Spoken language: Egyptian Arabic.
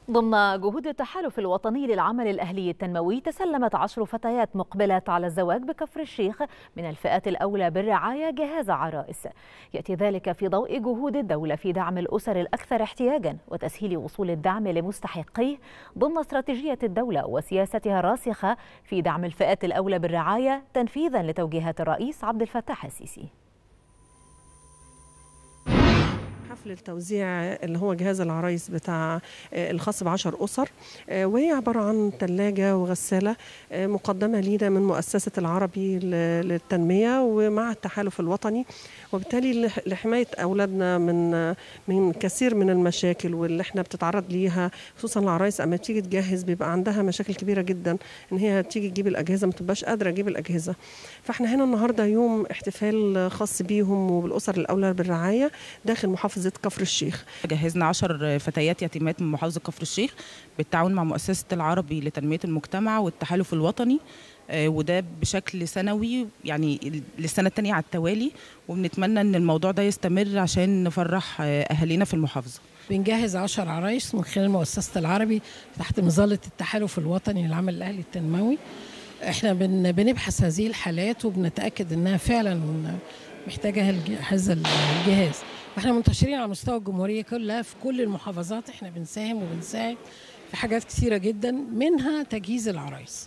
ضمن جهود التحالف الوطني للعمل الأهلي التنموي تسلمت عشر فتيات مقبلات على الزواج بكفر الشيخ من الفئات الأولى بالرعاية جهاز عرائس يأتي ذلك في ضوء جهود الدولة في دعم الأسر الأكثر احتياجا وتسهيل وصول الدعم لمستحقيه ضمن استراتيجية الدولة وسياستها الراسخة في دعم الفئات الأولى بالرعاية تنفيذا لتوجيهات الرئيس عبد الفتاح السيسي حفل التوزيع اللي هو جهاز العرايس بتاع الخاص بعشر أسر وهي عبارة عن ثلاجة وغسالة مقدمة لينا من مؤسسة العربي للتنمية ومع التحالف الوطني وبالتالي لحماية أولادنا من من كثير من المشاكل واللي احنا بتتعرض ليها خصوصا العرايس أما تيجي تجهز بيبقى عندها مشاكل كبيرة جدا إن هي تيجي تجيب الأجهزة ما تبقاش قادرة تجيب الأجهزة فاحنا هنا النهاردة يوم احتفال خاص بيهم وبالأسر الأولى بالرعاية داخل محافظة كفر الشيخ جهزنا 10 فتيات يتيمات من محافظة كفر الشيخ بالتعاون مع مؤسسة العربي لتنمية المجتمع والتحالف الوطني وده بشكل سنوي يعني للسنة الثانية على التوالي وبنتمنى ان الموضوع ده يستمر عشان نفرح اهالينا في المحافظة بنجهز 10 عرايس من خلال مؤسسة العربي تحت مظلة التحالف الوطني للعمل الأهلي التنموي احنا بنبحث هذه الحالات وبنتأكد انها فعلا محتاجة هذا الجهاز واحنا منتشرين على مستوى الجمهوريه كلها في كل المحافظات احنا بنساهم وبنساعد في حاجات كثيره جدا منها تجهيز العرايس